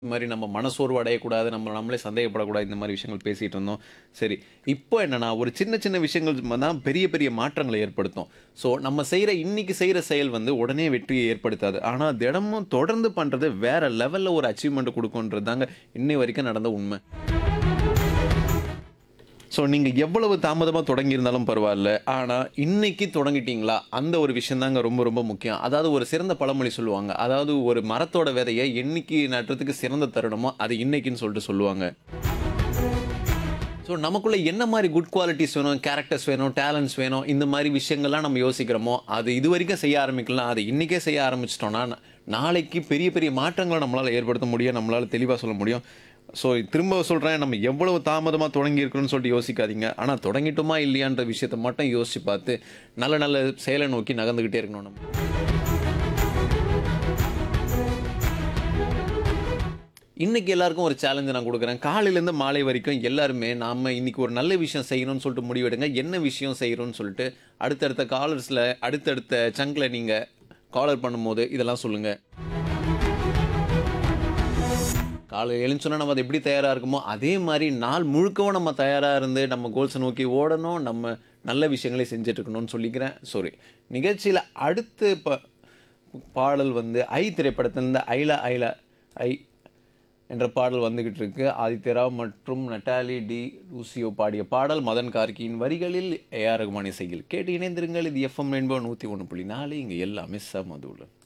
இந்த மாதிரி நம்ம மனசோர்வு அடையக்கூடாது நம்ம நம்மளே சந்தேகப்படக்கூடாது இந்த மாதிரி விஷயங்கள் பேசிகிட்டு இருந்தோம் சரி இப்போ என்னன்னா ஒரு சின்ன சின்ன விஷயங்கள் தான் பெரிய பெரிய மாற்றங்களை ஏற்படுத்தும் ஸோ நம்ம செய்கிற இன்னைக்கு செய்கிற செயல் வந்து உடனே வெற்றியை ஏற்படுத்தாது ஆனால் தினமும் தொடர்ந்து பண்ணுறது வேற லெவலில் ஒரு அச்சீவ்மெண்ட் கொடுக்குன்றது தாங்க இன்னை வரைக்கும் நடந்த உண்மை ஸோ நீங்கள் எவ்வளவு தாமதமாக தொடங்கியிருந்தாலும் பரவாயில்ல ஆனால் இன்னைக்கு தொடங்கிட்டீங்களா அந்த ஒரு விஷயம் தாங்க ரொம்ப ரொம்ப முக்கியம் அதாவது ஒரு சிறந்த பழமொழி சொல்லுவாங்க அதாவது ஒரு மரத்தோட விதையை என்னைக்கு நட்டுறதுக்கு சிறந்த தருணமோ அது இன்னைக்குன்னு சொல்லிட்டு சொல்லுவாங்க ஸோ நமக்குள்ள என்ன மாதிரி குட் குவாலிட்டிஸ் வேணும் கேரக்டர்ஸ் வேணும் டேலண்ட்ஸ் வேணும் இந்த மாதிரி விஷயங்கள்லாம் நம்ம யோசிக்கிறோமோ அது இது வரைக்கும் செய்ய ஆரம்பிக்கலாம் அது இன்றைக்கே செய்ய ஆரம்பிச்சிட்டோம்னா நா- நாளைக்கு பெரிய பெரிய மாற்றங்களை நம்மளால் ஏற்படுத்த முடியும் நம்மளால் தெளிவாக சொல்ல முடியும் ஸோ திரும்ப சொல்கிறேன் நம்ம எவ்வளவு தாமதமாக தொடங்கி இருக்கணும்னு சொல்லிட்டு யோசிக்காதீங்க ஆனால் தொடங்கிட்டோமா இல்லையான்ற விஷயத்தை மட்டும் யோசிச்சு பார்த்து நல்ல நல்ல செயலை நோக்கி நகர்ந்துக்கிட்டே இருக்கணும் நம்ம இன்னைக்கு எல்லாருக்கும் ஒரு சேலஞ்சு நான் கொடுக்குறேன் காலையிலேருந்து மாலை வரைக்கும் எல்லாருமே நாம இன்னைக்கு ஒரு நல்ல விஷயம் செய்யணும்னு சொல்லிட்டு முடிவெடுங்க என்ன விஷயம் செய்யணும்னு சொல்லிட்டு அடுத்தடுத்த காலர்ஸில் அடுத்தடுத்த சங்கில் நீங்கள் காலர் பண்ணும்போது இதெல்லாம் சொல்லுங்கள் காலையில் எழுந்தோன்னா நம்ம அது எப்படி தயாராக இருக்குமோ அதே மாதிரி நாள் முழுக்கவும் நம்ம தயாராக இருந்து நம்ம கோல்ஸை நோக்கி ஓடணும் நம்ம நல்ல விஷயங்களை செஞ்சுட்டு இருக்கணும்னு சொல்லிக்கிறேன் சாரி நிகழ்ச்சியில் அடுத்து ப பாடல் வந்து ஐ திரைப்படத்திலிருந்து ஐலா ஐலா ஐ என்ற பாடல் வந்துகிட்டு இருக்கு ஆதித்ய ராவ் மற்றும் நட்டாலி டி லூசியோ பாடிய பாடல் மதன் கார்கியின் வரிகளில் ஏஆர் ரகுமான் இசையில் கேட்டு இணைந்திருங்கள் இது எஃப்எம் ரெயின்போ நூற்றி ஒன்று புள்ளி நாலு இங்கே எல்லாமே சமதுள்ள